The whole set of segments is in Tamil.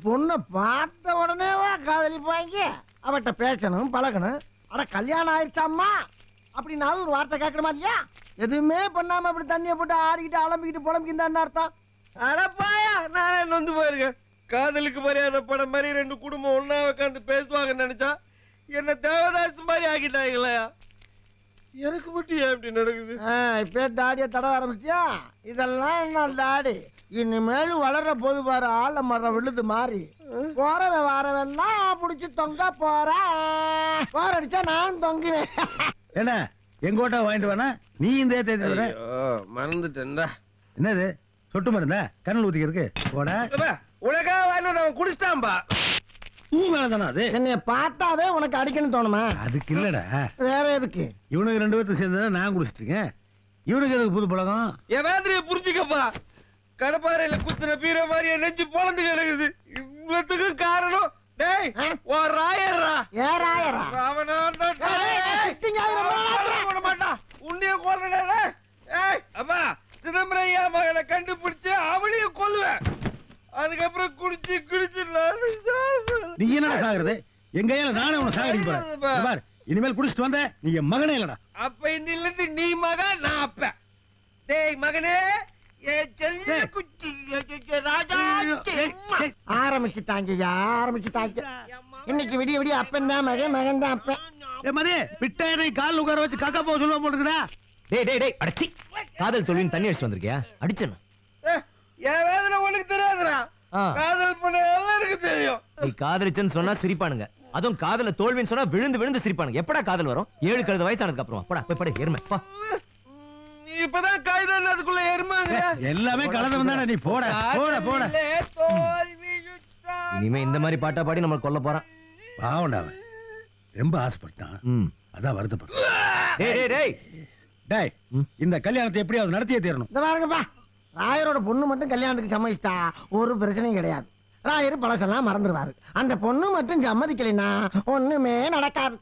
பொண்ணை பார்த்த உடனேவா காதலிப்பாங்க அவட்ட பேசணும் பழகணும் அட கல்யாணம் ஆயிடுச்சாம்மா அப்படின்னாலும் ஒரு வார்த்தை கேட்கணுமா இல்லையா எதுவுமே பண்ணாம அப்படி தண்ணியை போட்டு ஆடிக்கிட்டு அலம்பிக்கிட்டு புலம்பிக்கிட்டு அர்த்தம் அடப்பாயா நானே நொந்து போயிருக்கேன் காதலுக்கு மரியாதை படம் மாதிரி ரெண்டு குடும்பம் ஒண்ணா உட்காந்து பேசுவாங்கன்னு நினைச்சா என்ன தேவதாஸ் மாதிரி ஆக்கிட்டாங்களா எனக்கு மட்டும் ஏன் இப்படி நடக்குது இப்போ தாடியை தடவ ஆரம்பிச்சியா இதெல்லாம் என்ன தாடி இனிமேல் வளர்ற போது பாரு ஆள மரம் விழுது மாறி போறவன் வாரவெல்லாம் புடிச்சு தொங்க போறேன் போற அடிச்சா நான் தொங்குவேன் என்ன எங்கோட்டா வாங்கிட்டு வேணா நீ இந்த தேதி வர ஐயோ, மறந்துட்டேன்டா என்னது சொட்டு மருந்தா கண்ணல் ஊத்திக்கிறதுக்கு போட அப்பா, உனக்காக வாங்கிட்டு வந்து அவன் குடிச்சிட்டான்பா பூ மேல தானே அது என்னைய பார்த்தாவே உனக்கு அடிக்கணும் தோணுமா அதுக்கு இல்லடா வேற எதுக்கு இவனுக்கு ரெண்டு பேர்த்து சேர்ந்து நான் குடிச்சிட்டுங்க இவனுக்கு எதுக்கு புது பழக்கம் என் வேதனையை புரிஞ்சுக்கப்பா கடப்பாறையில குத்துன பீர மாதிரி என் நெஞ்சு பொழந்து கிடக்குது இவ்வளவுக்கு காரணம் டேய் ஆ? உன் ராயர்ரா ஏறாயிரா அவனா தான் ஏய், ஏய், கிட்டிங்க ஆயிரம் ரூபாய் ஆச்சுடா. விட மாட்டான் உன்னைய கொல்றேன் ஏய் அம்மா சிதம்பரம் ஐயா மகனை கண்டுபிடிச்சு அவனையும் கொல்லுவேன் அதுக்கப்புறம் குடிச்சு குடிச்சு நானு சாவேன். நீ என்னடா சாகுறது எங்க கையில நானே உன சாகடிக்க போறேன் இங்க பார் இனிமேல் குடிச்சிட்டு வந்த நீ என் மகனே இல்லடா அப்ப இன்னில இருந்து நீ மகன் நான் அப்ப டேய் மகனே என் செல்ல டேய். குட்டி என் செல்ல ராஜா செம்மா. ஆரம்பிச்சுட்டாங்கய்யா ஆரம்பிச்சுட்டாங்க இன்னைக்கு விடிய விடிய அப்பன் தான் மகன் மகன் தான் அப்பன் ஏ மதி பிட்டாயனை கால் உட்கார வச்சு காக்கா போக சொல்லுவா போட்டுக்கிறா டேய் டேய் டேய் அடச்சி காதல் தோல்வின்னு தண்ணி அடிச்சு வந்திருக்கியா அடிச்சேன் ஏய், என் வேதனை உனக்கு தெரியாதுடா ஆ காதல் பண்ண எல்லாருக்கும் தெரியும் நீ காதலிச்சேன்னு சொன்னா சிரிப்பானுங்க அதுவும் காதல தோல்வின்னு சொன்னா விழுந்து விழுந்து சிரிப்பானுங்க எப்படா காதல் வரும் ஏழு கழுது வயசானதுக்கு அப்புறம் போடா போய் படு எருமை பா நீ இப்பதான் காகிதம் அதுக்குள்ள எருமாங்க எல்லாமே கலந்து வந்தாடா நீ போட போட போட இனிமே இந்த மாதிரி பாட்டா பாடி நம்ம கொல்ல போறான் பாவண்டா அவன் ரொம்ப ஆசைப்பட்டான் ம் அதான் வருத்தப்பட்டான் டேய் டேய் டேய் டேய் ம். இந்த கல்யாணத்தை எப்படியாவது நடத்தியே தீரணும் இந்த பாருங்கப்பா ராயரோட பொண்ணு மட்டும் கல்யாணத்துக்கு சம்மதிச்சிட்டா ஒரு பிரச்சனையும் கிடையாது ராயர் பழசெல்லாம் மறந்துடுவாரு அந்த பொண்ணு மட்டும் சம்மதிக்கலைன்னா ஒண்ணுமே நடக்காது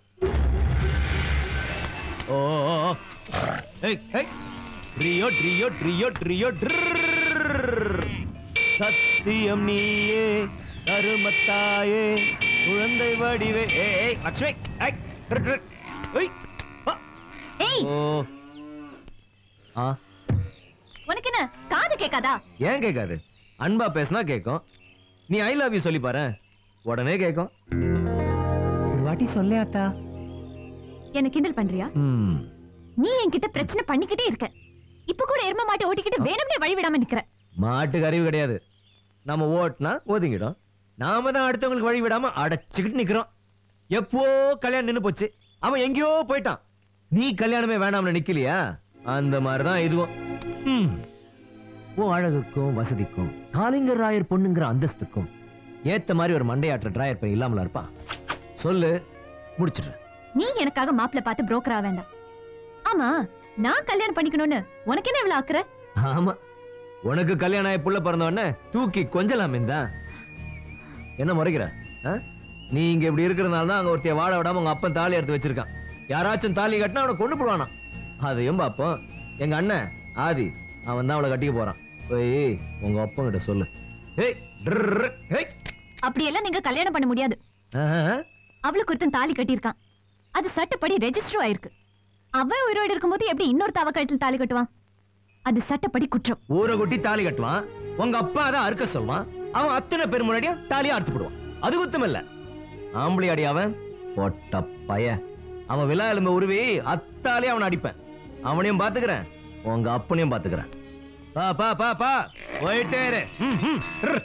ஓ ஓ, ஓ. ஏய் ஏய் ட்ரியோ ட்ரியோ ட்ரியோ ட்ரியோ ட்ரிர். சத்தியம் நீயே கருமத்தாயே குழந்தை வடிவே ஏய் ஏய் லட்சுமி ஏய் ட்ரிர், ட்ரிர். ஏய் ஆ. ஏய் ஓ ஆ உனக்கு என்ன காது கேட்காதா ஏன் கேட்காது அன்பா பேசினா கேட்கும் நீ ஐ லவ் யூ சொல்லி பாரு உடனே கேட்கும் ஒரு வாட்டி சொல்லையாத்தா என்ன கிண்டல் பண்றியா ம் நீ என்கிட்ட பிரச்சனை பண்ணிக்கிட்டே இருக்க இப்ப கூட எரும மாட்டை ஓட்டிக்கிட்டு வேணும்னே வழி விடாம நிக்கிற மாட்டுக்கு அறிவு கிடையாது நம்ம ஓட்டுனா ஒதுங்கிடும் நாம தான் அடுத்தவங்களுக்கு வழி விடாம அடைச்சுக்கிட்டு நிக்கிறோம் எப்போ கல்யாணம் நின்னு போச்சு அவன் எங்கேயோ போயிட்டான் நீ கல்யாணமே வேணாம்னு நிக்கலையா அந்த மாதிரிதான் இதுவும் ம். உன் அழகுக்கும் வசதிக்கும் காலிங்கர் ராயர் பொண்ணுங்கிற அந்தஸ்துக்கும் ஏத்த மாதிரி ஒரு மண்டையாற்ற டிராயர் பையன் இல்லாமல இருப்பான் சொல்லு முடிச்சிடுறேன் நீ எனக்காக மாப்பிள்ள பார்த்து புரோக்கரா வேண்டாம் ஆமா நான் கல்யாணம் பண்ணிக்கணும்னு உனக்கு என்ன இவ்வளவு ஆக்குற ஆமா உனக்கு கல்யாணம் ஆகி புள்ள பிறந்த உடனே தூக்கி கொஞ்சலாமே தான் என்ன முறைக்கிற ஆ? நீ இங்க இப்படி இருக்கிறதுனால தான் அங்க ஒருத்தைய வாழ விடாம உங்க அப்பன் தாலி எடுத்து வச்சிருக்கான் யாராச்சும் தாலி கட்டினா அவனை கொண்டு போடுவானா அதையும் பார்ப்போம் எங்க அண்ணன் ஆதி அவன் தான் அவளை கட்டிக்க போறான் போய் உங்க அப்பன் கிட்ட சொல்லு ஏய் ட்ரு, ஏய் அப்படியெல்லாம் நீங்க கல்யாணம் பண்ண முடியாது ஆஹா. அவளுக்கு ஒருத்தன் தாலி கட்டியிருக்கான் அது சட்டப்படி ரெஜிஸ்டர் ஆயிருக்கு அவன் உயிரோடு இருக்கும்போது எப்படி இன்னொரு அவ கழுத்தில் தாலி கட்டுவான் அது சட்டப்படி குற்றம் ஊரை கொட்டி தாலி கட்டுவான் உங்க அப்பா அதை அறுக்க சொல்வான் அவன் அத்தனை பேர் முன்னாடியும் தாலியா அறுத்து போடுவான் அது குத்தம் இல்ல ஆம்பளை அடி அவன் பொட்ட பய அவன் விழா எலும்பு உருவி அத்தாலே அவனை அடிப்பேன் அவனையும் பாத்துக்கிறேன் உங்க அப்பனையும் பாத்துக்கிறேன் பா பா பா பா போயிட்டே இரு. ம், ம், ட்ரு.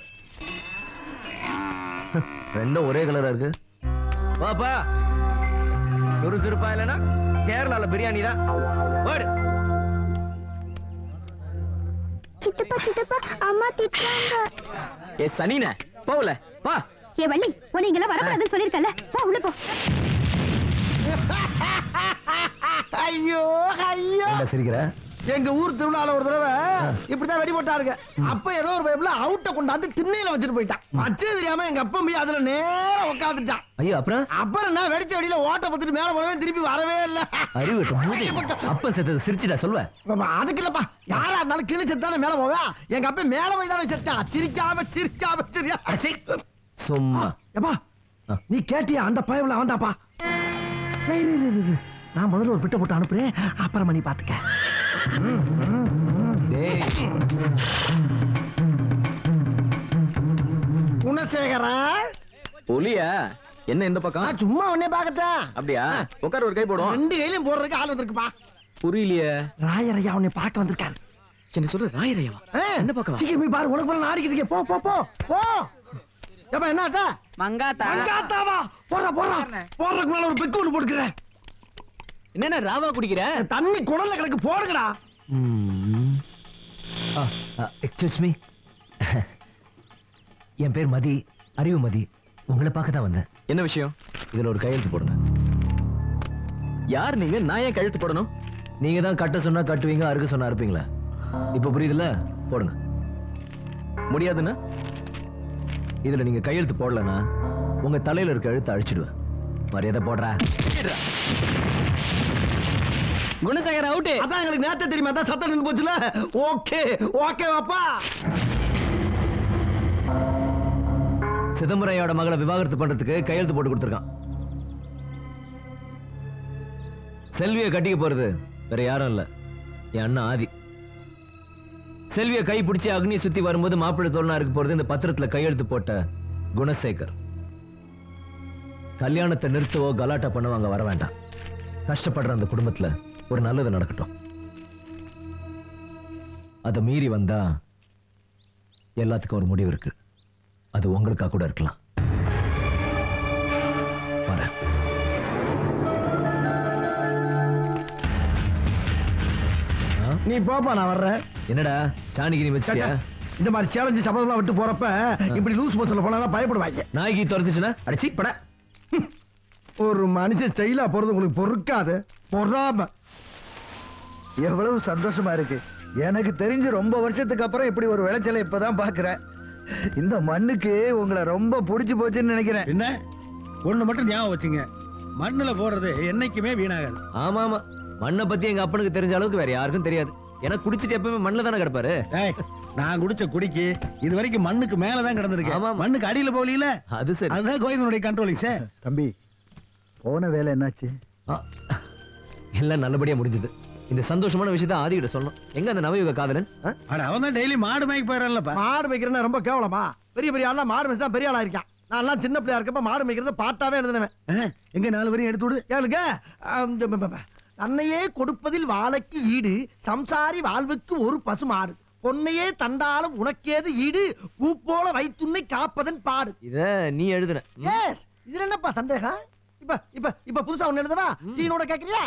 ரெண்டும் ஒரே கலரா இருக்கு பா பா சுறுசுறுப்பா இல்லைன்னா கேரளால பிரியாணி தான் போடு சித்தப்பா சித்தப்பா அம்மா திட்டுறாங்க ஏ சனின போகல பா ஏ வள்ளி உன்னை இங்கெல்லாம் வரக்கூடாதுன்னு சொல்லிருக்கல போ உள்ள போ ஐயோ ஐயோ ஏன்டா சிரிக்கிற எங்க ஊர் திருவிழால ஒரு தடவை இப்படிதான் வெடி போட்டாருங்க அப்ப ஏதோ ஒரு பைப்ல அவுட்ட கொண்டாந்து திண்ணையில வச்சுட்டு போயிட்டான் வச்சே தெரியாம எங்க அப்பா போய் அதுல நேரா உட்காந்துட்டான் ஐயோ அப்புறம் அப்புறம் என்ன வெடிச்ச வெடியில ஓட்ட பத்துட்டு மேல போனவே திருப்பி வரவே இல்ல அறிவு கெட்ட மூதேவி. அப்ப செத்தது சிரிச்சுடா சொல்லுவ அப்ப அதுக்கு இல்லப்பா யாரா இருந்தாலும் கீழே செத்தாலும் மேல போவா எங்க அப்பா மேல போய் தானே செத்தா சிரிக்காம சிரிக்காம சிரியா அடச்சே. சும்மா எப்பா ஆ. நீ கேட்டியா அந்த பயவுல வந்தாப்பா ஏய், இரு, இரு, இரு, இரு. நான் முதல்ல ஒரு பிட்ட போட்டு அனுப்புறேன் அப்புறமா நீ பாத்துக்க ம், ம், ம். டேய் குணசேகரா புலியா என்ன இந்த பக்கம் நான் சும்மா உன்னே பாக்கட்டா அப்படியா உட்கார் ஒரு கை போடுவோம் ரெண்டு கையிலும் போடுறதுக்கு ஆள் வந்திருக்குப்பா புரியலையே ராயரையா உன்னை பார்க்க வந்திருக்காரு என்ன சொல்ற ராயரையாவா ஆ, என்ன பார்க்கவா? சீக்கிரம் போய் பாரு உனக்கு மேல நாடிக்கிட்டு இருக்கே. போ போ போ போ ஏப்பா என்னட்டா மங்காத்தா மங்காத்தாவா போறா போறா போறதுக்கு மேல ஒரு பெக்கு ஒண்ணு போட்டுக்கிறேன் என்னென்ன ராவா குடிக்கிற தண்ணி குடல்ல கிடக்கு போடுங்கடா எக்ஸ்கியூஸ் மீ என் பேர் மதி அறிவு மதி உங்களை பார்க்க தான் வந்தேன் என்ன விஷயம் இதுல ஒரு கையெழுத்து போடுங்க யார் நீங்க நான் ஏன் கழுத்து போடணும் நீங்க தான் கட்ட சொன்னா கட்டுவீங்க அறுக்க சொன்னா இருப்பீங்களா இப்ப புரியுதுல போடுங்க முடியாதுன்னா இதுல நீங்க கையெழுத்து போடலனா உங்க தலையில இருக்க எழுத்து அழிச்சிடுவேன் மரியாதை போடுறா குணசேகர் அவுட்டு அதான் எங்களுக்கு நேரத்தை தெரியுமா அதான் சத்தம் நின்று போச்சுல ஓகே ஓகே வாப்பா சிதம்பரையோட மகளை விவாகரத்து பண்றதுக்கு கையெழுத்து போட்டு கொடுத்துருக்கான் செல்வியை கட்டிக்க போறது வேற யாரும் இல்ல என் அண்ணன் ஆதி செல்வியை கை பிடிச்சி அக்னி சுத்தி வரும்போது மாப்பிள்ளை தோழனா இருக்க போறது இந்த பத்திரத்துல கையெழுத்து போட்ட குணசேகர் கல்யாணத்தை நிறுத்தவோ கலாட்டா பண்ணவோ அங்க வர வேண்டாம் கஷ்டப்படுற அந்த குடும்பத்துல ஒரு நல்லது நடக்கட்டும் அதை மீறி வந்தா எல்லாத்துக்கும் ஒரு முடிவு இருக்கு அது உங்களுக்கா கூட இருக்கலாம் வரேன் ஆ? நீ போப்பா நான் வர்றேன் என்னடா சாணிக்கு நீ வச்சிட்டியா இந்த மாதிரி சேலஞ்சு சபதம்லாம் விட்டு போறப்ப இப்படி லூஸ் மோசன்ல போனா பயப்படுவாங்க நாய்க்கு துரத்துச்சுன்னா அடிச்சி பட ஒரு மனுஷன் ஸ்டைலா போறது உங்களுக்கு பொறுக்காது பொறாம எவ்வளவு சந்தோஷமா இருக்கு எனக்கு தெரிஞ்சு ரொம்ப வருஷத்துக்கு அப்புறம் இப்படி ஒரு விளைச்சலை இப்பதான் பாக்குறேன் இந்த மண்ணுக்கு உங்களை ரொம்ப பிடிச்சு போச்சுன்னு நினைக்கிறேன் என்ன ஒண்ணு மட்டும் ஞாபகம் வச்சுங்க மண்ணுல போடுறது என்னைக்குமே வீணாகாது ஆமா ஆமா மண்ணை பத்தி எங்க அப்பனுக்கு தெரிஞ்ச அளவுக்கு வேற யாருக்கும் தெரியாது ஏன்னா குடிச்சிட்டு எப்பவுமே மண்ணில் தானே கிடப்பாரு ஏய் நான் குடிச்ச குடிக்கு இது வரைக்கும் மண்ணுக்கு மேலதான் ஆமா, கிடந்திருக்கேன் ஆமா. மண்ணுக்கு அடியில போகல அது சரி அதுதான் கோவிந்தனுடைய கண்ட்ரோலிங் சார் தம்பி போன வேலை என்னாச்சு ஆ, எல்லாம் நல்லபடியா முடிஞ்சது இந்த சந்தோஷமான விஷயத்தை ஆதிகிட்ட சொல்லணும் எங்க அந்த நவயுக காதலன் ஆ? அட அவன் தான் டெய்லி மாடு மேய்க்க போயிடறல்லப்பா மாடு மேய்க்கிறேன்னா ரொம்ப கேவலமா பெரிய பெரிய ஆள்லாம் மாடு மேய்ச்சி தான் பெரிய ஆளா இருக்கான் நான் எல்லாம் சின்ன பிள்ளையா இருக்கப்ப மாடு மேய்க்கிறது பாட்டாவே எழுதுனவன் எங்க நாலு வரையும் எடுத்து விடு கேளுங்க ஆம், இந்த ப- ப- ப. தன்னையே கொடுப்பதில் வாழைக்கு ஈடு சம்சாரி வாழ்வுக்கு ஒரு பசுமாடு பொன்னையே தண்டாலும் உனக்கேது ஈடு பூ போல வைத்துன்னை காப்பதன் பாடு இத நீ எழுதுன ம். எஸ் இதுல என்னப்பா சந்தேகம் இப்ப இப்ப இப்ப புதுசா ஒண்ணு எழுதவா டீனோட கேக்குறியா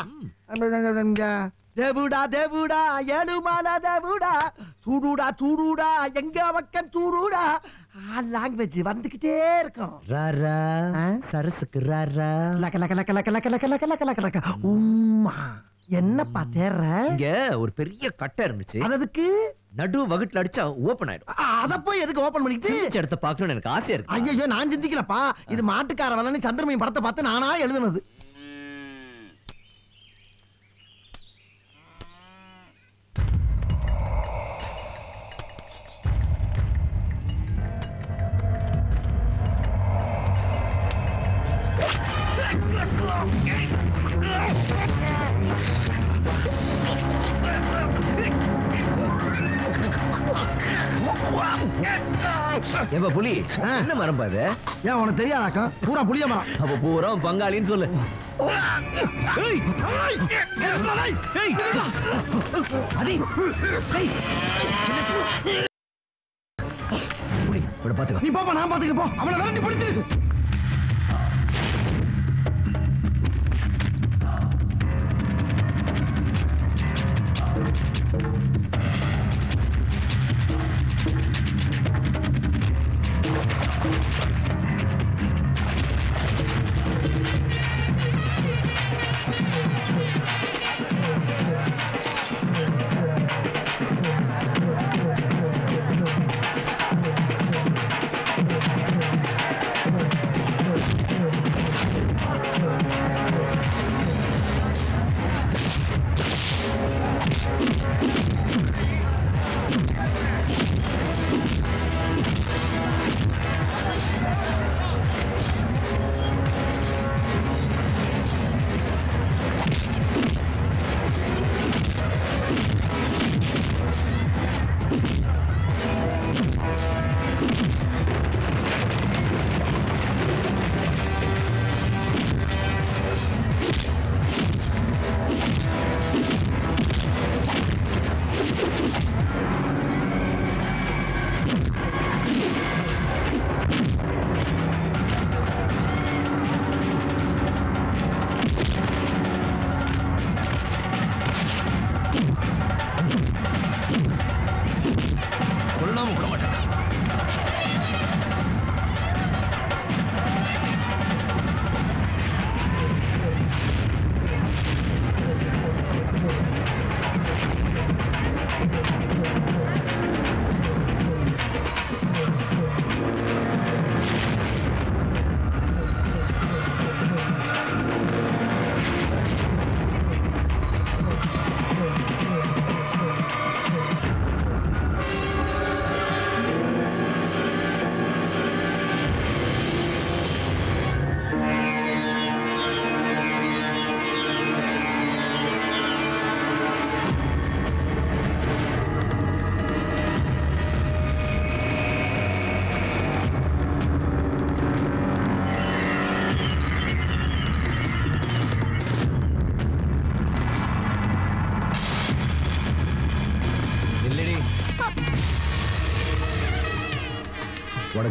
தேவுடா தேவுடா ஏழுமாலா தேவுடா சூடுடா சூடுடா எங்க பக்கம் சூடுடா லாங்குவேஜ் வந்துகிட்டே இருக்கும் ராரா ஆ? சரசுக்கு ராரா லக்க லக்க லக்க லக்க லக்க லக்க லக்க லக்க லக்க லக்க உம்மா என்னப்பா தேர்ற இங்க ஒரு பெரிய கட்டை இருந்துச்சு அது அதுக்கு நடு வகுட்டுல அடிச்சா ஓபன் ஆயிடும் அ- அத போய் எதுக்கு ஓபன் பண்ணிக்கிட்டு சிந்திச்ச இடத்த பார்க்கணும்னு எனக்கு ஆசையா இருக்கு ஐயோ நான் சிந்திக்கலப்பா இது மாட்டுக்கார வளன்னு சந்திரமையும் படத்தை பார்த்து நானா எழுதுனது ஏப்பா புலி ஆ. என்ன மரம் பாது ஏன் உனக்கு தெரியாதாக்கம் பூரா புளிய மரம் அப்ப பூரா பங்காளின்னு சொல்லு ஏய், ஏய், ஏய், ஏய், அடி ஏய். புலி இவனை பாத்துக்கோ நீ போப்பா நான் பாத்துக்க போ அவனை விரட்டி பிடிச்சிரு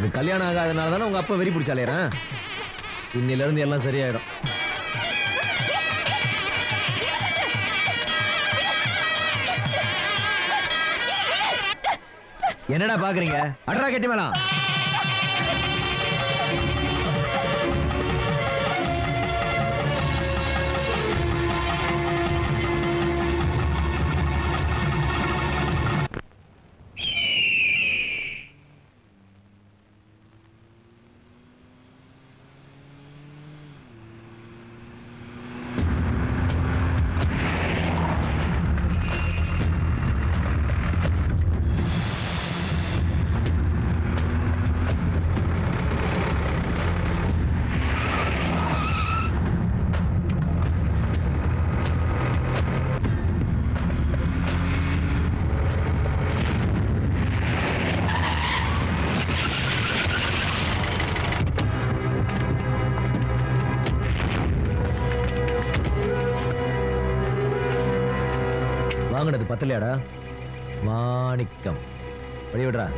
உனக்கு கல்யாணம் ஆகாதனால தானே உங்க அப்பா வெறி பிடிச்சாலேறான் இன்னில இருந்து எல்லாம் சரியாயிடும் என்னடா பாக்குறீங்க அட்ரா கட்டி மேலாம் வாங்கினது பத்தலையாடா மாணிக்கம் வழி விடுறா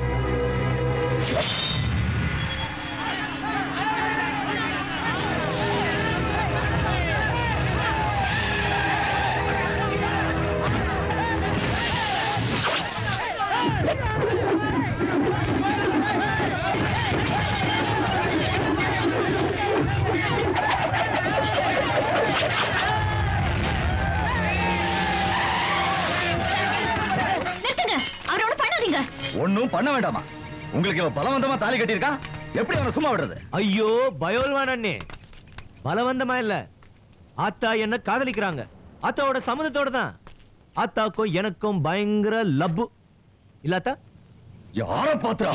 நிறுத்துங்க அவரோட பண்ணாதீங்க ஒண்ணும் பண்ண வேண்டாமா உங்களுக்கு இவன் பலவந்தமா தாலி கட்டியிருக்கா எப்படி அவனை சும்மா விடுறது ஐயோ பயோல்வான் அண்ணே பலவந்தமா இல்ல ஆத்தா என்ன காதலிக்கிறாங்க ஆத்தாவோட சம்மதத்தோட தான் ஆத்தாக்கும் எனக்கும் பயங்கர லப்பு இல்லாத்தா யார பாத்துறா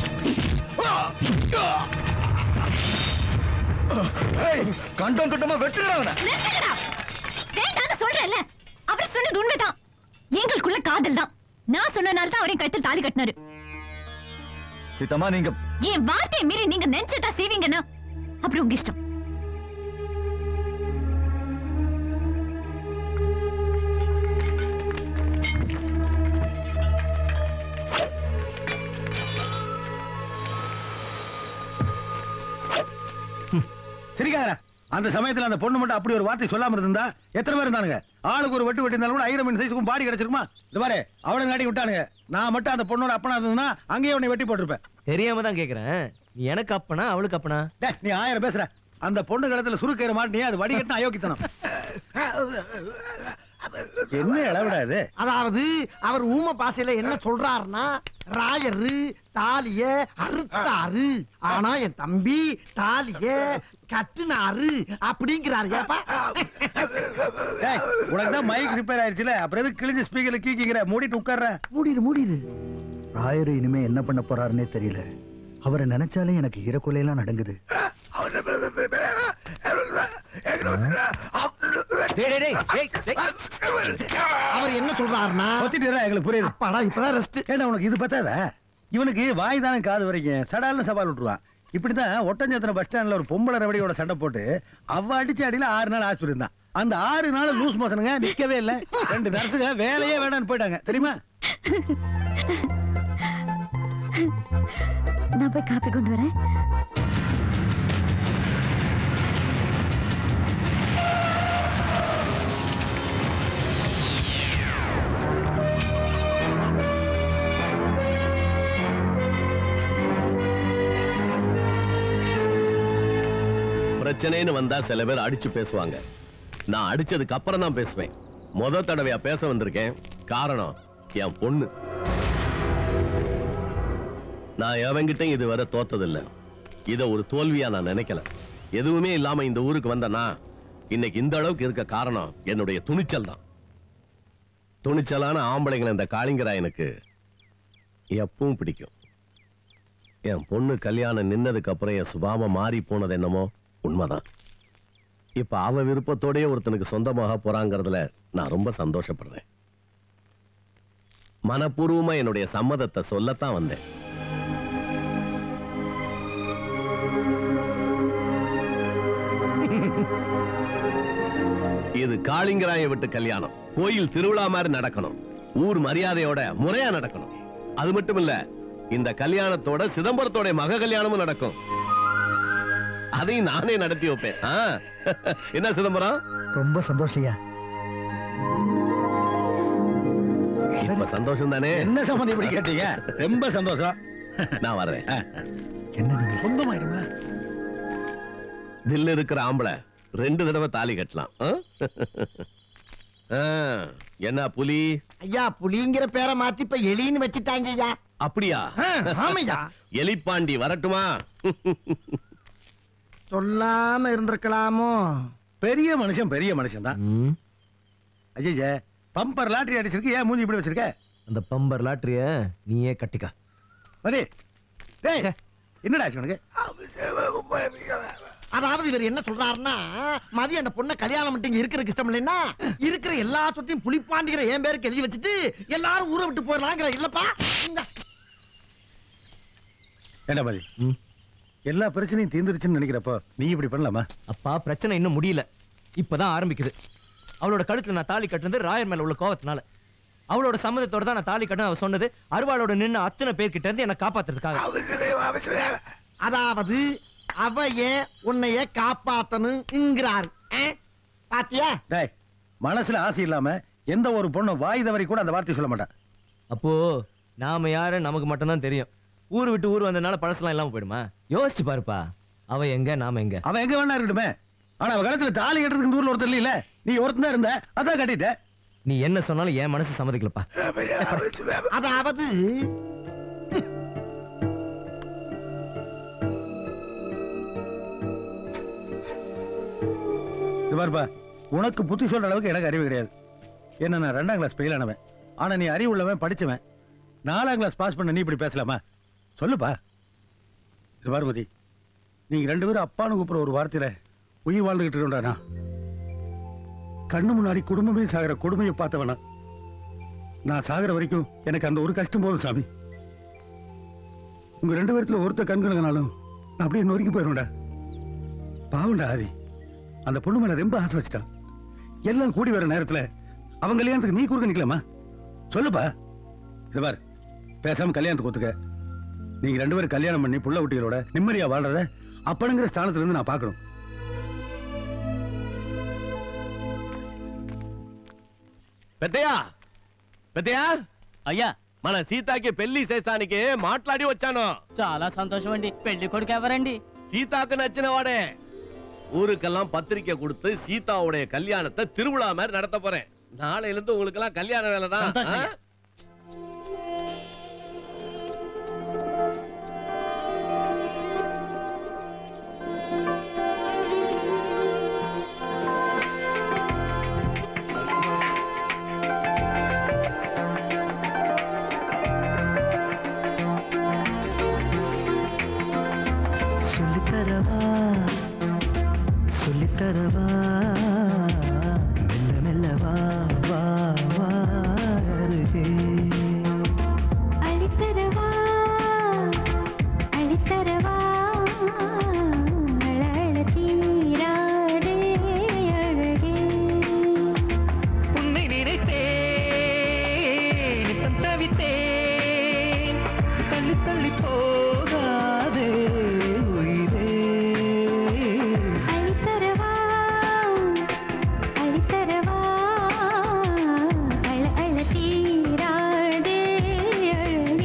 கண்டம் கட்டமா வெட்டுறா அவனை நிறுத்துங்கடா வேண்டாம்னு சொல்றேன்ல அவர் சொன்னது உண்மைதான் எங்களுக்குள்ள காதல் தான் நான் சொன்னனால தான் அவரையும் கழுத்தில் தாலி கட்டினாரு சீத்தம்மா நீங்க என் வார்த்தையை மீறி நீங்க நினைச்சதா செய்வீங்கன்னா அப்புறம் உங்க இஷ்டம் சிரிக்காத அந்த சமயத்துல அந்த பொண்ணு மட்டும் அப்படி ஒரு வார்த்தை சொல்லாம இருந்தா எத்தனை பேர் இருந்தானுங்க ஆளுக்கு ஒரு வெட்டு வெட்டி இருந்தாலும் கூட ஐரம் மீன் சைஸுக்கும் பாடி கிடைச்சிருக்குமா இந்த பாரு அவளை நாடி விட்டானுங்க நான் மட்டும் அந்த பொண்ணோட அப்பனா இருந்ததுன்னா அங்கேயே உன்னை வெட்டி போட்டிருப்பேன் தெரியாம தான் கேக்குறேன் நீ எனக்கு அப்பனா அவளுக்கு அப்பனா டேய், நீ ஆயிரம் பேசுற அந்த பொண்ணு கழுத்துல சுருக்கயிற மாட்டினியே அது வடிகட்டின அயோக்கித்தனம் என்ன இளவிடா இது அதாவது அவர் ஊம பாசையில என்ன சொல்றாருன்னா ராயரு தாலிய அறுத்தாரு ஆனா என் தம்பி தாலிய கட்டுனாரு அப்படிங்கிறாரு ஏப்பா டேய், உனக்கு தான் மைக் ரிப்பேர் ஆயிடுச்சுல அப்புறம் எதுக்கு கிழிஞ்ச ஸ்பீக்கர்ல கீக்கிக்கிற மூடிட்டு உட்கார்ற மூடிடு மூடிடு ராயர் இனிமே என்ன பண்ண போறாருன்னே தெரியல அவரை நினைச்சாலே எனக்கு ஈரக்குலையெல்லாம் நடங்குது டேய், டேய், டேய், டேய், டேய். அவர் என்ன சொல்றாருன்னா ஒத்திட்டு எங்களுக்கு புரியுது அப்பாடா இப்பதான் ரெஸ்ட் ஏண்டா உனக்கு இது பத்தாதா இவனுக்கு வாய் தானே காது வரைக்கும் சடால்னு சவால் விட்டுருவான் இப்படிதான் ஒட்டஞ்சத்திர பஸ் ஸ்டாண்ட்ல ஒரு பொம்பளை ரவடியோட சண்டை போட்டு அவ அடிச்ச அடியில ஆறு நாள் ஆஸ்பத்திரி இருந்தான் அந்த ஆறு நாள் லூஸ் மோசனுங்க நிக்கவே இல்ல ரெண்டு நர்ஸுங்க வேலையே வேணாம்னு போயிட்டாங்க தெரியுமா நான் போய் காப்பி கொண்டு வரேன் பிரச்சனைன்னு வந்தா சில பேர் அடிச்சு பேசுவாங்க நான் அடிச்சதுக்கு அப்புறம் தான் பேசுவேன் முத தடவையா பேச வந்திருக்கேன் காரணம் என் பொண்ணு நான் எவங்கிட்டையும் இதுவரை தோத்ததில்ல இத ஒரு தோல்வியா நான் நினைக்கல எதுவுமே இல்லாம இந்த ஊருக்கு வந்தனா இன்னைக்கு இந்த அளவுக்கு இருக்க காரணம் என்னுடைய துணிச்சல் தான் துணிச்சலான ஆம்பளைங்களை இந்த காளிங்கராயனுக்கு எப்பவும் பிடிக்கும் என் பொண்ணு கல்யாணம் நின்னதுக்கு அப்புறம் என் சுபாவம் மாறி போனது என்னமோ உண்மைதான் இப்ப அவ விருப்பத்தோடயே ஒருத்தனுக்கு சொந்தமாக போறாங்கிறதுல நான் ரொம்ப சந்தோஷப்படுறேன் மனப்பூர்வமா என்னுடைய சம்மதத்தை சொல்லத்தான் வந்தேன் இது காளிங்கராய விட்டு கல்யாணம் கோயில் திருவிழா மாதிரி நடக்கணும் ஊர் மரியாதையோட முறையா நடக்கணும் அது மட்டும் இல்ல இந்த கல்யாணத்தோட சிதம்பரத்தோட மக கல்யாணமும் நடக்கும் அதையும் நானே நடத்தி வைப்பேன் ஆ? என்ன சிதம்பரம் ரொம்ப சந்தோஷையா இப்ப சந்தோஷம் தானே என்ன சம்மந்தம் இப்படி கேட்டீங்க ரொம்ப சந்தோஷம் நான் வர்றேன் என்ன நீங்க சொந்தமாயிடும்ல தில்லு இருக்கிற ஆம்பளை ரெண்டு தடவை தாலி கட்டலாம் ஆ? ஆ, என்ன புலி ஐயா புலிங்கிற பேரை மாத்தி இப்ப எலின்னு வச்சுட்டாங்க ஐயா அப்படியா ஆமையா எலிப்பாண்டி வரட்டுமா சொல்லாம இருந்திருக்கலாமோ பெரிய மனுஷன் பெரிய மனுஷன் தான் ம், ஐயா பம்பர் லாட்டரி அடிச்சிருக்கு ஏன் மூஞ்சி இப்படி வச்சிருக்க அந்த பம்பர் லாட்டரிய நீயே கட்டிக்க மதி டேய் ச்சே. என்னடா ஆச்சு உனக்கு அதாவது இவர் என்ன சொல்றாருன்னா மதி அந்த பொண்ணை கல்யாணம் பண்ணிட்டு இங்க இருக்கிறதுக்கு இஷ்டம் இல்லைன்னா இருக்கிற எல்லா சொத்தையும் புலிப்பாண்டிகிற என் பேருக்கு எழுதி வச்சுட்டு எல்லாரும் ஊரை விட்டு போயிடலாங்கிற இல்லப்பா இந்தா. என்ன மதி ம். எல்லா பிரச்சனையும் தீர்ந்துருச்சுன்னு நினைக்கிறப்போ நீ இப்படி பண்ணலாமா அப்பா பிரச்சனை இன்னும் முடியல இப்பதான் ஆரம்பிக்குது அவளோட கழுத்துல நான் தாலி கட்டுனது ராயர் மேல உள்ள கோவத்தினால அவளோட சம்மதத்தோட தான் நான் தாலி கட்டின அவ சொன்னது அருவாளோட நின்னு அத்தனை பேர்கிட்ட இருந்து என்ன காப்பாத்துறதுக்காக அதாவது அவ ஏன் உன்னைய காப்பாத்தணுங்கிறாரு ஆ? பாத்தியா டேய் மனசுல ஆசை இல்லாம எந்த ஒரு பொண்ணு வாய் தவறி கூட அந்த வார்த்தை சொல்ல மாட்டான் அப்போ நாம யாரு நமக்கு மட்டும்தான் தெரியும் ஊர் விட்டு ஊர் வந்தனால பழசெல்லாம் இல்லாம போயிடுமா யோசிச்சு பாருப்பா அவ எங்க நாம எங்க அவன் எங்க வேணா இருக்கட்டுமே ஆனா அவ கழுத்துல தாலி கட்டுறதுக்கு இந்த ஊர்ல ஒருத்தர் இல்ல நீ ஒருத்தன் தான் இருந்த அதான் கட்டிட்ட நீ என்ன சொன்னாலும் என் மனசு சம்மதிக்கலப்பா அதாவது இது பாருப்பா உனக்கு புத்தி சொல்ற அளவுக்கு எனக்கு அறிவு கிடையாது என்ன நான் ரெண்டாம் கிளாஸ் ஃபெயில் ஆனவன் ஆனா நீ அறிவு உள்ளவன் படிச்சவன் நாலாம் கிளாஸ் பாஸ் பண்ண நீ இப்படி பேசலாமா சொல்லுப்பா இது பார்வதி நீங்க ரெண்டு பேரும் அப்பான்னு கூப்பிடுற ஒரு வார்த்தையில உயிர் வாழ்ந்துகிட்டு இருக்கோம்டா நான் கண்ணு முன்னாடி குடும்பமே சாகிற கொடுமையை பார்த்தவனா நான் சாகிற வரைக்கும் எனக்கு அந்த ஒரு கஷ்டம் போதும் சாமி உங்க ரெண்டு பேரத்துல ஒருத்த கண்கலங்கினாலும் நான் அப்படியே நொறுக்கி போயிடும்டா பாவம்டா ஆதி அந்த பொண்ணு மேல ரொம்ப ஆசை வச்சுட்டான் எல்லாம் கூடி வர நேரத்துல அவங்க கல்யாணத்துக்கு நீ குறுக்க நிக்கலாமா சொல்லுப்பா இது பார் பேசாம கல்யாணத்துக்கு ஒத்துக்க நீங்க ரெண்டு பேரும் கல்யாணம் பண்ணி புள்ள குட்டிகளோட நிம்மதியா வாழ்றத அப்பனுங்கிற ஸ்தானத்துல இருந்து நான் பார்க்கணும் పెద్దయా పెద్దయా అయ్యా మన సీతాకి పెళ్లి చేసానికి మాట్లాడి వచ్చాను చాలా సంతోషం అండి పెళ్లి కొడుకు ఎవరండి சீதாக்கு நச்சின வாடே ஊருக்கெல்லாம் பத்திரிக்கை கொடுத்து சீதாவுடைய கல்யாணத்தை திருவிழா மாதிரி நடத்த போறேன் நாளையில இருந்து உங்களுக்கு எல்லாம் கல்யாண வேலை தான் சந்தோஷம் ஐயா. சொல்லித்தரவா சொல்லித்தரவா மெல்ல மெல்ல வா வா வா அருகே அளித்தரவா அளித்தரவா அழ அழ தீராதே அழகே உன்னை நினைத்தேன் நித்தம் தவித்தேன் தள்ளி தள்ளி போகாதே உயிரே அளித்தரவா அளித்தரவா அழ அழ தீராதே அழகே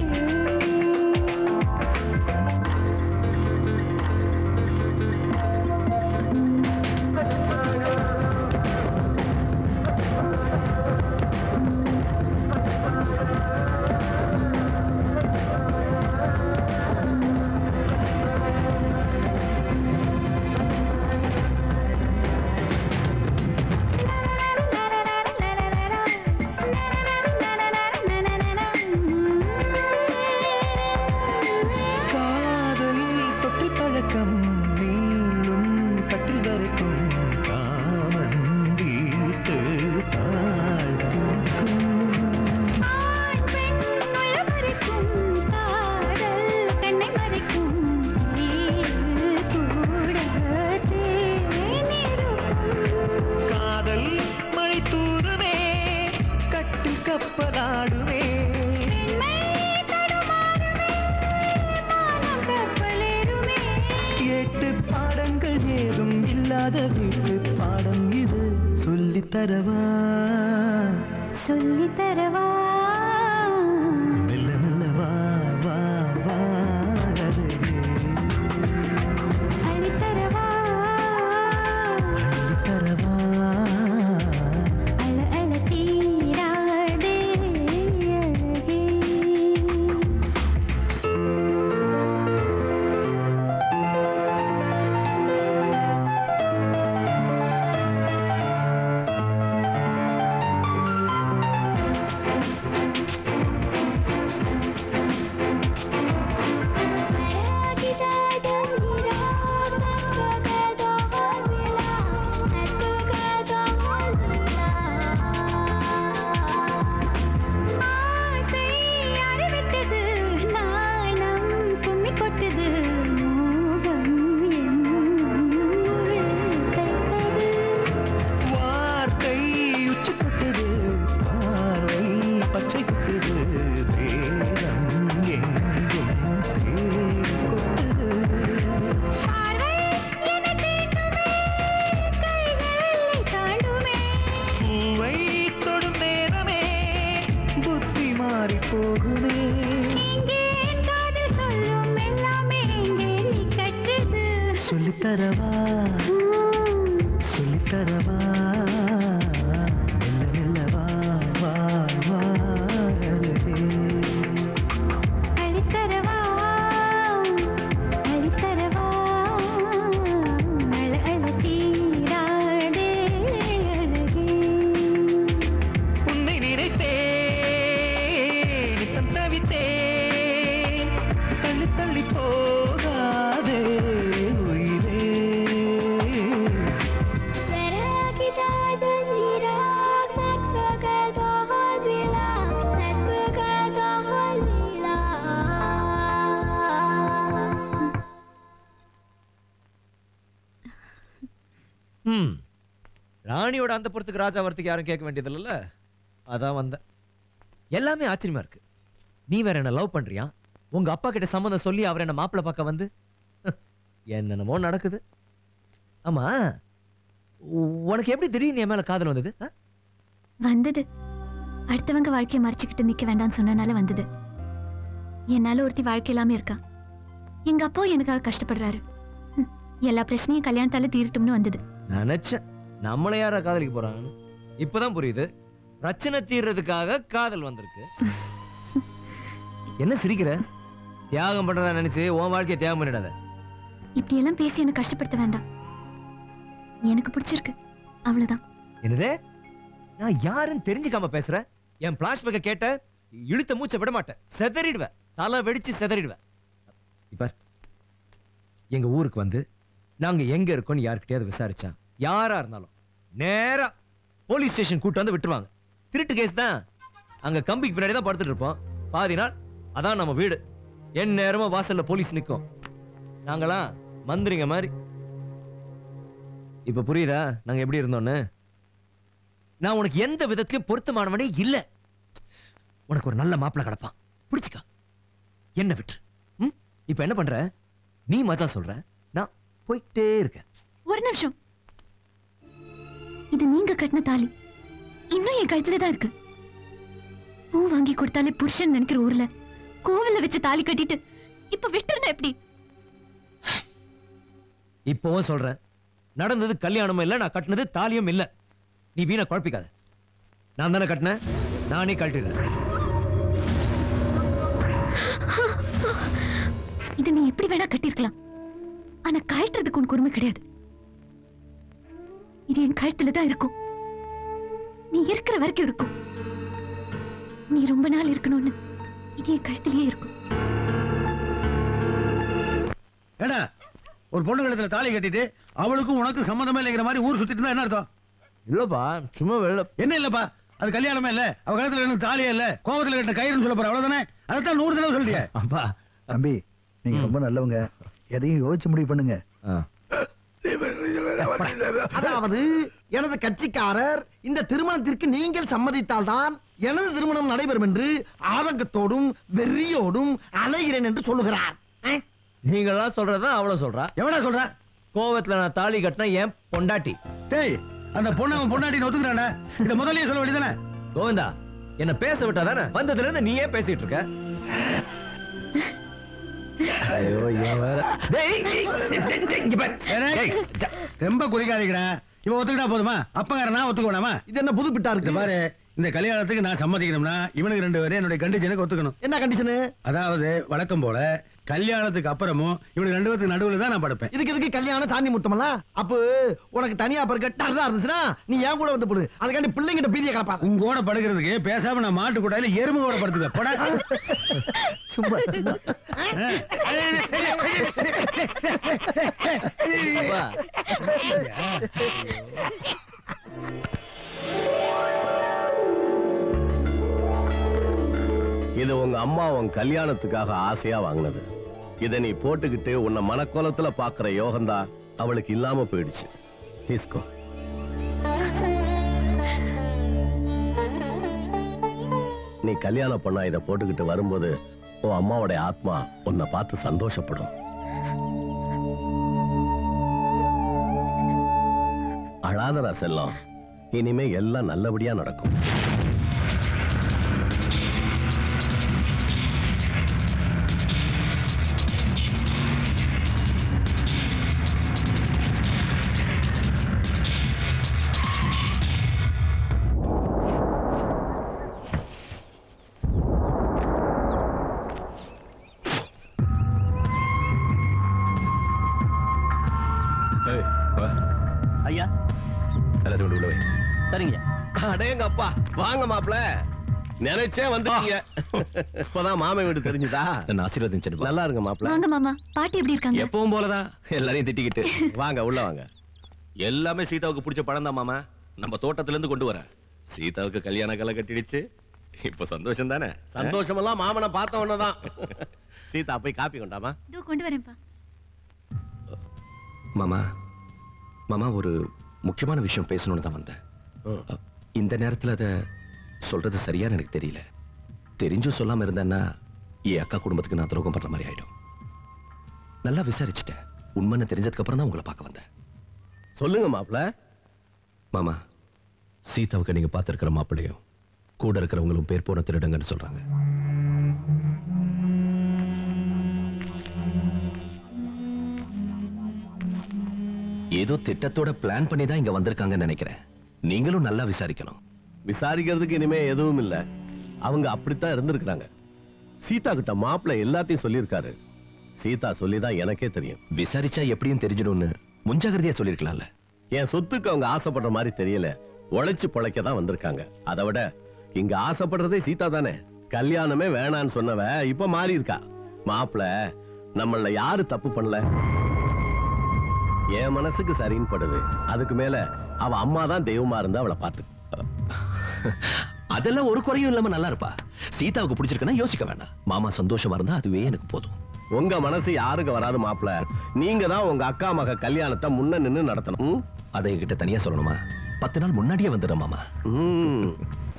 காதல் தொட்டு பழக்கம் நீளும் கட்டில் வரைக்கும் காமன் வீட்டு தாழ்த்திருக்கும் ஆண் பெண் உள்ள மறைக்கும் காதல் கண்ணை மறைக்கும் தேன் கூட தேனிருக்கும் காதல் மழை தூருமே கட்டில் கப்பலாடுமே பெண்மை தடுமாறுமே தெரியாத வீட்டு பாடம் இது சொல்லித் தரவா சொல்லி தரவா மெல்ல மெல்ல வா வா வா அருகே. அள்ளி தரவா அள்ளித் தரவா அழ அழ தீராதே அழகே வார்த்தை உச்சி கொட்டுது பார்வை பச்சை குத்துது வேதம் எங்கும் தேன் கொட்டுது பூவை தொடும் நேரமே புத்தி மாறி போகுமே சொல்லித் தரவா சொல்லித் தரவா மெல்ல மெல்ல வா வா வா அருகே அழித்தரவா அழித்தரவா அழ அழ தீராதே அழகே உன்னை நினைத்தேன் நித்தம் தவித்தேன் தள்ளி தள்ளி போகாதே உயிரே ம் ராணியோட அந்த புறத்துக்கு ராஜா வரத்துக்கு யாரும் கேட்க வேண்டியதில்லைல்ல அதான் வந்தேன் எல்லாமே ஆச்சரியமா இருக்கு நீ வேற என்ன லவ் பண்றியா உங்க அப்பா கிட்ட சம்மந்தம் சொல்லி அவர் என்ன மாப்பிள்ளை பார்க்க வந்து என்னென்னமோ நடக்குது ஆமா உ- உனக்கு எப்படி திடீர்னு என் மேல காதல் வந்தது ஆ? வந்தது அடுத்தவங்க வாழ்க்கையை மறைச்சுக்கிட்டு நிக்க வேண்டாம்னு சொன்னனால வந்தது என்னால ஒருத்தி வாழ்க்கை இல்லாம இருக்கா எங்க அப்பா எனக்காக கஷ்டப்படுறாரு ஹம், எல்லா பிரச்சனையும் கல்யாணத்தால தீரட்டும்னு வந்தது நினைச்சேன் நம்மளை யாரா காதலிக்க போறாங்கன்னு இப்பதான் புரியுது பிரச்சனை தீர்றதுக்காக காதல் வந்திருக்கு என்ன சிரிக்கிற தியாகம் பண்றதா நினைச்சு உன் வாழ்க்கையை தியாகம் பண்ணிடாத இப்படி எல்லாம் பேசி என்ன கஷ்டப்படுத்த வேண்டாம் எனக்கு பிடிச்சிருக்கு அவ்வளவுதான் என்னது நான் யாருன்னு தெரிஞ்சுக்காம பேசுறேன் என் பிளாஷ்பேக்க கேட்ட இழுத்த மூச்சை விட மாட்டேன் செதறிடுவேன் தலை வெடிச்சு செதறிடுவேன் இப்ப எங்க ஊருக்கு வந்து நாங்க எங்க இருக்கோம்னு யாருக்கிட்டயாவது விசாரிச்சா யாரா இருந்தாலும் நேரா போலீஸ் ஸ்டேஷன் கூட்டு வந்து விட்டுருவாங்க திருட்டு கேஸ் தான் அங்க கம்பிக்கு பின்னாடி தான் படுத்துட்டு இருப்போம் பாதி நாள் அதான் நம்ம வீடு என் நேரமும் வாசல்ல போலீஸ் நிக்கும் நாங்களாம் மந்திரிங்க மாதிரி இப்ப புரியுதா நாங்க எப்படி இருந்தோன்னு நான் உனக்கு எந்த விதத்திலும் பொருத்தமானவனே இல்ல உனக்கு ஒரு நல்ல மாப்பிள்ளை கிடப்பான் பிடிச்சுக்கா என்ன விட்டுரு ம் இப்ப என்ன பண்ற நீ மஜா சொல்ற நான் போயிட்டே இருக்கேன் ஒரு நிமிஷம் இது நீங்க கட்டின தாலி இன்னும் என் கழுத்துல தான் இருக்கு பூ வாங்கி கொடுத்தாலே புருஷன் நினைக்கிற ஊர்ல கோவில்ல வச்சு தாலி கட்டிட்டு இப்ப விட்டுருந்தா எப்படி இப்பவும் சொல்றேன் நடந்தது கல்யாணமும் இல்ல நான் கட்டினது தாலியும் இல்ல நீ வீணை குழப்பிக்காத நான் தானே கட்டினேன் நானே கழட்டிடுறேன் இது நீ எப்படி வேணா கட்டியிருக்கலாம் ஆனா கழட்டுறதுக்கு உனக்கு உரிமை கிடையாது இது என் கழுத்துல தான் இருக்கும் நீ இருக்கிற வரைக்கும் இருக்கும் நீ ரொம்ப நாள் இருக்கணும்னு இது என் கழுத்திலேயே இருக்கும் ஏடா ஒரு பொண்ணு கழுத்துல தாலி கட்டிட்டு அவளுக்கும் உனக்கும் சம்மந்தமே இல்லைங்கிற மாதிரி ஊர் சுத்திட்டு இருந்தா என்ன அர்த்தம் இல்லப்பா சும்மா வெளில என்ன இல்லப்பா அது கல்யாணமே இல்ல அவ கழுத்துல கட்டின தாலியே இல்ல கோவத்துல கட்டின கயிறுன்னு சொல்ல போற அவ்வளவுதானே அதைத்தான் நூறு தடவை சொல்லிட்டியே அப்பா தம்பி நீங்க ரொம்ப நல்லவங்க எதையும் யோசிச்சு முடிவு பண்ணுங்க அதாவது எனது கட்சிக்காரர் இந்த திருமணத்திற்கு நீங்கள் சம்மதித்தால்தான் எனது திருமணம் நடைபெறும் என்று ஆதங்கத்தோடும் வெறியோடும் அலைகிறேன் என்று சொல்லுகிறார் அஹ், நீங்களாம் சொல்றதா அவ்வளவு சொல்றா எவடா சொல்ற கோவத்துல நான் தாலி கட்டினா என் பொண்டாட்டி டேய் அந்த பொண்ணு அவன் பொண்டாட்டி ஒத்துக்கிறானே இத முதல்லயே சொல்ல வேண்டியதானே கோவிந்தா என்ன பேச விட்டா தானே வந்ததுல இருந்து நீயே பேசிட்டு இருக்க ஐயோ இவன் வேற டேய், இங்க பாரு. டேய், ரொம்ப குதிக்காதீங்கடா இவன் ஒத்துக்கிட்டா போதுமா அப்பங்கார நான் ஒத்துக்க வேணாமா இது என்ன புது பிட்டா இந்த இருக்கு பாரு இந்த கல்யாணத்துக்கு நான் சம்மதிக்கணும்னா இவனுக்கு ரெண்டு பேரும் என்னுடைய கண்டிஷனுக்கு ஒத்துக்கணும் என்ன கண்டிஷனு அதாவது வழக்கம் போல கல்யாணத்துக்கு அப்புறமும் இவனுக்கு ரெண்டு பேருக்கு நடுவுல தான் நான் படுப்பேன் இதுக்கு இதுக்கு கல்யாணம் சாந்தி முத்தமல்ல அப்போ உனக்கு தனியா பிறகு டர்ரா இருந்துச்சுன்னா நீ ஏன் கூட வந்து போடு அதுக்காண்டி பிள்ளைங்கிட்ட பீதியை கலப்பாத உங்க கூட படுக்கிறதுக்கு பேசாம நான் மாட்டு கூட்டாயில எறும்பு கூட படுத்துக்க போடா சும்மா அப்பா, இது உங்க அம்மா உன் கல்யாணத்துக்காக ஆசையா வாங்கினது இதை நீ போட்டுக்கிட்டு உன்னை மனக்கோலத்துல பாக்குற யோகந்தா அவளுக்கு இல்லாம போயிடுச்சு தீஸ்கோ நீ கல்யாணம் பண்ணா இதை போட்டுக்கிட்டு வரும்போது உன் அம்மாவோட ஆத்மா உன்னை பார்த்து சந்தோஷப்படும் அழாதடா செல்லம் இனிமே எல்லாம் நல்லபடியா நடக்கும் ஏய், வா. ஐயா எல்லாத்தையும் கொண்டு உள்ள வை. சரிங்க அடேங்க அப்பா வாங்க மாப்ள நினைச்சே வந்துட்டீங்க இப்பதான் மாமன் வீடு தெரிஞ்சுதா என்ன ஆசீர்வதிச்சிருப்பா நல்லா இருங்க மாப்ள வாங்க மாமா பாட்டி எப்படி இருக்காங்க எப்பவும் போலதான் எல்லாரையும் திட்டிக்கிட்டு வாங்க உள்ள வாங்க எல்லாமே சீதாவுக்கு பிடிச்ச படம் தான் மாமா நம்ம தோட்டத்துல இருந்து கொண்டு வரேன் சீதாவுக்கு கல்யாண கலை கட்டிடுச்சு இப்ப சந்தோஷம் தானே சந்தோஷமெல்லாம் மாமனை பார்த்த உடனேதான் சீதா போய் காப்பி கொண்டாமா இதோ கொண்டு வரேன்ப்பா மாமா மாமா ஒரு முக்கியமான விஷயம் பேசணும்னு தான் வந்தேன் ம். அ, இந்த நேரத்துல அத சொல்றது சரியான்னு எனக்கு தெரியல தெரிஞ்சும் சொல்லாம இருந்தேன்னா என் அக்கா குடும்பத்துக்கு நான் துரோகம் பண்ற மாதிரி ஆயிடும் நல்லா விசாரிச்சுட்டேன் உண்மைன்னு தெரிஞ்சதுக்கு அப்புறம் தான் உங்களை பார்க்க வந்தேன் சொல்லுங்க மாப்ள மாமா சீதாவுக்கு நீங்க பார்த்திருக்கிற மாப்பிள்ளையும் கூட இருக்கிறவங்களும் பேர் போன திருடங்கன்னு சொல்றாங்க ஏதோ திட்டத்தோட பிளான் பண்ணி தான் இங்க வந்திருக்காங்கன்னு நினைக்கிறேன் நீங்களும் நல்லா விசாரிக்கணும் விசாரிக்கிறதுக்கு இனிமே எதுவும் இல்ல அவங்க அப்படித்தான் இருந்திருக்கிறாங்க சீதா கிட்ட மாப்பிள்ளை எல்லாத்தையும் சொல்லியிருக்காரு சீதா சொல்லிதான் எனக்கே தெரியும் விசாரிச்சா எப்படியும் தெரிஞ்சிடும்னு முன்ஜாகிரதையா சொல்லிருக்கலாம்ல என் சொத்துக்கு அவங்க ஆசைப்படுற மாதிரி தெரியல உழைச்சு பொழைக்க தான் வந்திருக்காங்க அதை விட இங்க ஆசைப்படுறதே சீதா தானே கல்யாணமே வேணான்னு சொன்னவ இப்ப மாறி இருக்கா மாப்பிள நம்மள யாரு தப்பு பண்ணல என் மனசுக்கு சரின்னு படுது அதுக்கு மேல அவ அம்மா தான் தெய்வமா இருந்தா அவளை பார்த்து அதெல்லாம் ஒரு குறையும் இல்லாம நல்லா இருப்பா சீதாவுக்கு பிடிச்சிருக்குன்னா யோசிக்க வேண்டாம் மாமா சந்தோஷமா இருந்தா அதுவே எனக்கு போதும் உங்க மனசு யாருக்கு வராது மாப்பிள நீங்க தான் உங்க அக்கா மக கல்யாணத்தை முன்ன நின்னு நடத்தணும் ம்? அதை என்கிட்ட தனியா சொல்லணுமா பத்து நாள் முன்னாடியே வந்துடுறேன் மாமா ம்.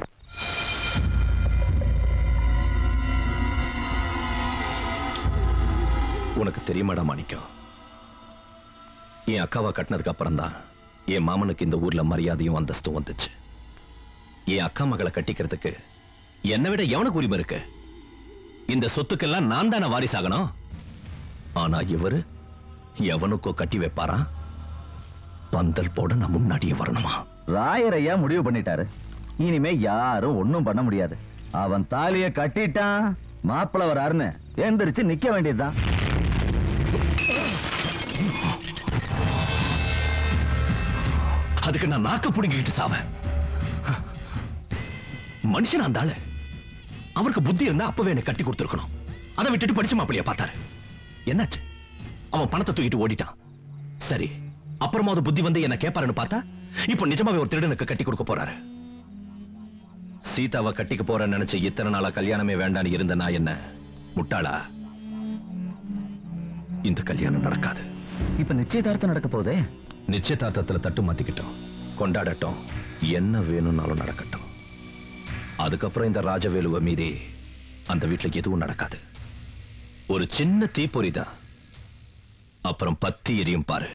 உனக்கு தெரியுமாடா மாணிக்கம் என் அக்காவை கட்டினதுக்கு அப்புறம் தான் என் மாமனுக்கு இந்த ஊர்ல மரியாதையும் அந்தஸ்தும் வந்துச்சு என் அக்கா மகளை கட்டிக்கிறதுக்கு என்னை விட எவனுக்கு உரிமை இருக்கு இந்த சொத்துக்கெல்லாம் நான் தானே வாரிசாகணும் ஆனா இவரு எவனுக்கோ கட்டி வைப்பாரா பந்தல் போட நான் முன்னாடியே வரணுமா ராயரையா முடிவு பண்ணிட்டாரு இனிமே யாரும் ஒண்ணும் பண்ண முடியாது அவன் தாலிய கட்டிட்டான் மாப்பிள வராருன்னு எந்திரிச்சு நிக்க வேண்டியதுதான் அதுக்கு நான் நாக்க புடுங்கிட்டு சாவேன் மனுஷன் அந்த ஆளு அவருக்கு புத்தி இருந்தா அப்பவே எனக்கு கட்டி கொடுத்துருக்கணும் அதை விட்டுட்டு படிச்சு மாப்பிளைய பார்த்தாரு என்னாச்சு அவன் பணத்தை தூக்கிட்டு ஓடிட்டான் சரி அப்புறமாவது புத்தி வந்து என்ன கேட்பாருன்னு பார்த்தா இப்போ நிஜமாவே ஒரு திருடனுக்கு கட்டி கொடுக்க போறாரு சீதாவை கட்டிக்க போறேன்னு நினைச்சு இத்தனை நாளா கல்யாணமே வேண்டான்னு இருந்த நான் என்ன முட்டாளா இந்த கல்யாணம் நடக்காது இப்ப நிச்சயதார்த்தம் நடக்க போதே நிச்சயதார்த்தத்துல தட்டு மாத்திக்கிட்டோம் கொண்டாடட்டும் என்ன வேணும்னாலும் நடக்கட்டும் அதுக்கப்புறம் இந்த ராஜவேலுவை மீறி அந்த வீட்டுல எதுவும் நடக்காது ஒரு சின்ன தீப்பொறி தான் அப்புறம் பத்தி எரியும் பாரு